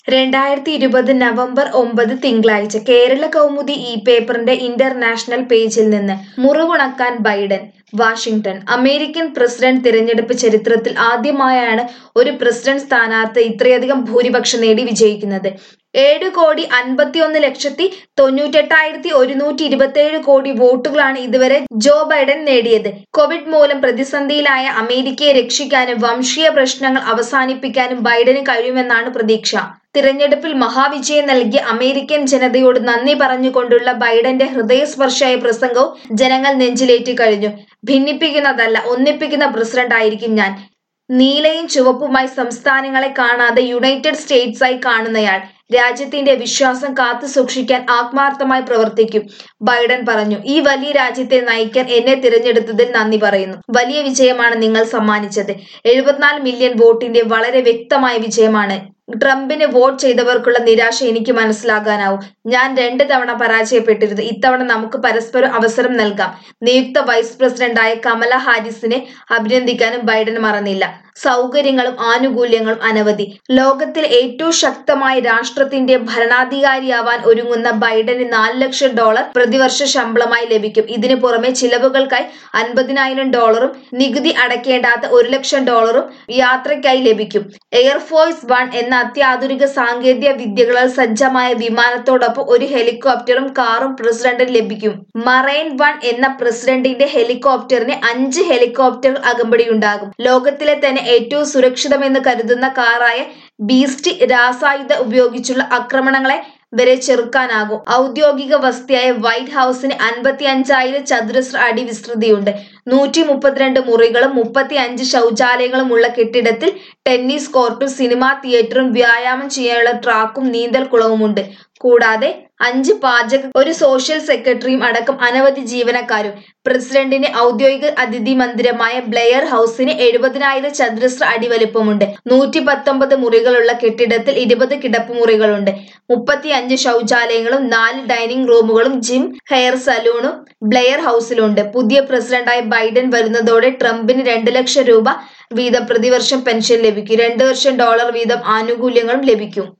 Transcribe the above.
രണ്ടായിരത്തി ഇരുപത് നവംബർ ഒമ്പത് തിങ്കളാഴ്ച കേരള കൗമുദി ഈ പേപ്പറിന്റെ ഇന്റർനാഷണൽ പേജിൽ നിന്ന് മുറിവുണക്കാൻ ബൈഡൻ വാഷിംഗ്ടൺ അമേരിക്കൻ പ്രസിഡന്റ് തിരഞ്ഞെടുപ്പ് ചരിത്രത്തിൽ ആദ്യമായാണ് ഒരു പ്രസിഡന്റ് സ്ഥാനാർത്ഥി ഇത്രയധികം ഭൂരിപക്ഷം നേടി വിജയിക്കുന്നത് ഏഴ് കോടി അൻപത്തിയൊന്ന് ലക്ഷത്തി തൊണ്ണൂറ്റെട്ടായിരത്തി ഒരുന്നൂറ്റി ഇരുപത്തിയേഴ് കോടി വോട്ടുകളാണ് ഇതുവരെ ജോ ബൈഡൻ നേടിയത് കോവിഡ് മൂലം പ്രതിസന്ധിയിലായ അമേരിക്കയെ രക്ഷിക്കാനും വംശീയ പ്രശ്നങ്ങൾ അവസാനിപ്പിക്കാനും ബൈഡന് കഴിയുമെന്നാണ് പ്രതീക്ഷ തിരഞ്ഞെടുപ്പിൽ മഹാവിജയം നൽകിയ അമേരിക്കൻ ജനതയോട് നന്ദി പറഞ്ഞുകൊണ്ടുള്ള ബൈഡന്റെ ഹൃദയസ്പർശിയായ പ്രസംഗവും ജനങ്ങൾ നെഞ്ചിലേറ്റി കഴിഞ്ഞു ഭിന്നിപ്പിക്കുന്നതല്ല ഒന്നിപ്പിക്കുന്ന പ്രസിഡന്റ് ആയിരിക്കും ഞാൻ നീലയും ചുവപ്പുമായി സംസ്ഥാനങ്ങളെ കാണാതെ യുണൈറ്റഡ് സ്റ്റേറ്റ്സായി കാണുന്നയാൾ രാജ്യത്തിന്റെ വിശ്വാസം കാത്തു സൂക്ഷിക്കാൻ ആത്മാർത്ഥമായി പ്രവർത്തിക്കും ബൈഡൻ പറഞ്ഞു ഈ വലിയ രാജ്യത്തെ നയിക്കാൻ എന്നെ തിരഞ്ഞെടുത്തതിൽ നന്ദി പറയുന്നു വലിയ വിജയമാണ് നിങ്ങൾ സമ്മാനിച്ചത് എഴുപത്തിനാല് മില്യൺ വോട്ടിന്റെ വളരെ വ്യക്തമായ വിജയമാണ് ട്രംപിന് വോട്ട് ചെയ്തവർക്കുള്ള നിരാശ എനിക്ക് മനസ്സിലാകാനാവും ഞാൻ രണ്ട് തവണ പരാജയപ്പെട്ടിരുന്നു ഇത്തവണ നമുക്ക് പരസ്പരം അവസരം നൽകാം നിയുക്ത വൈസ് പ്രസിഡന്റായ കമല ഹാരിസിനെ അഭിനന്ദിക്കാനും ബൈഡൻ മറന്നില്ല സൗകര്യങ്ങളും ആനുകൂല്യങ്ങളും അനവധി ലോകത്തിലെ ഏറ്റവും ശക്തമായ രാഷ്ട്രത്തിന്റെ ഭരണാധികാരിയാവാൻ ഒരുങ്ങുന്ന ബൈഡന് നാല് ലക്ഷം ഡോളർ പ്രതിവർഷ ശമ്പളമായി ലഭിക്കും ഇതിനു പുറമെ ചിലവുകൾക്കായി അൻപതിനായിരം ഡോളറും നികുതി അടയ്ക്കേണ്ടാത്ത ഒരു ലക്ഷം ഡോളറും യാത്രയ്ക്കായി ലഭിക്കും എയർഫോഴ്സ് വൺ എന്ന അത്യാധുനിക സാങ്കേതിക വിദ്യകളാൽ സജ്ജമായ വിമാനത്തോടൊപ്പം ഒരു ഹെലികോപ്റ്ററും കാറും പ്രസിഡന്റിന് ലഭിക്കും മറൈൻ വൺ എന്ന പ്രസിഡന്റിന്റെ ഹെലികോപ്റ്ററിന് അഞ്ച് ഹെലികോപ്റ്റർ അകമ്പടിയുണ്ടാകും ലോകത്തിലെ തന്നെ ഏറ്റവും സുരക്ഷിതമെന്ന് കരുതുന്ന കാറായ ബീസ്റ്റ് രാസായുധ ഉപയോഗിച്ചുള്ള ആക്രമണങ്ങളെ വരെ ചെറുക്കാനാകും ഔദ്യോഗിക വസതിയായ വൈറ്റ് ഹൗസിന് അൻപത്തി അഞ്ചായിരം ചതുരശ്ര അടി വിസ്തൃതിയുണ്ട് നൂറ്റി മുപ്പത്തിരണ്ട് മുറികളും മുപ്പത്തി അഞ്ച് ശൗചാലയങ്ങളും ഉള്ള കെട്ടിടത്തിൽ ടെന്നീസ് കോർട്ടും സിനിമാ തിയേറ്ററും വ്യായാമം ചെയ്യാനുള്ള ട്രാക്കും നീന്തൽ കുളവുമുണ്ട് കൂടാതെ അഞ്ച് പാചക ഒരു സോഷ്യൽ സെക്രട്ടറിയും അടക്കം അനവധി ജീവനക്കാരും പ്രസിഡന്റിന് ഔദ്യോഗിക അതിഥി മന്ദിരമായ ബ്ലെയർ ഹൗസിന് എഴുപതിനായിരം ചതുരശ്ര അടി വലിപ്പമുണ്ട് നൂറ്റി പത്തൊമ്പത് മുറികളുള്ള കെട്ടിടത്തിൽ ഇരുപത് കിടപ്പുമുറികളുണ്ട് മുപ്പത്തി അഞ്ച് ശൗചാലയങ്ങളും നാല് ഡൈനിങ് റൂമുകളും ജിം ഹെയർ സലൂണും ബ്ലെയർ ഹൗസിലുണ്ട് പുതിയ പ്രസിഡന്റായി ബൈഡൻ വരുന്നതോടെ ട്രംപിന് രണ്ട് ലക്ഷം രൂപ വീതം പ്രതിവർഷം പെൻഷൻ ലഭിക്കും രണ്ട് വർഷം ഡോളർ വീതം ആനുകൂല്യങ്ങളും ലഭിക്കും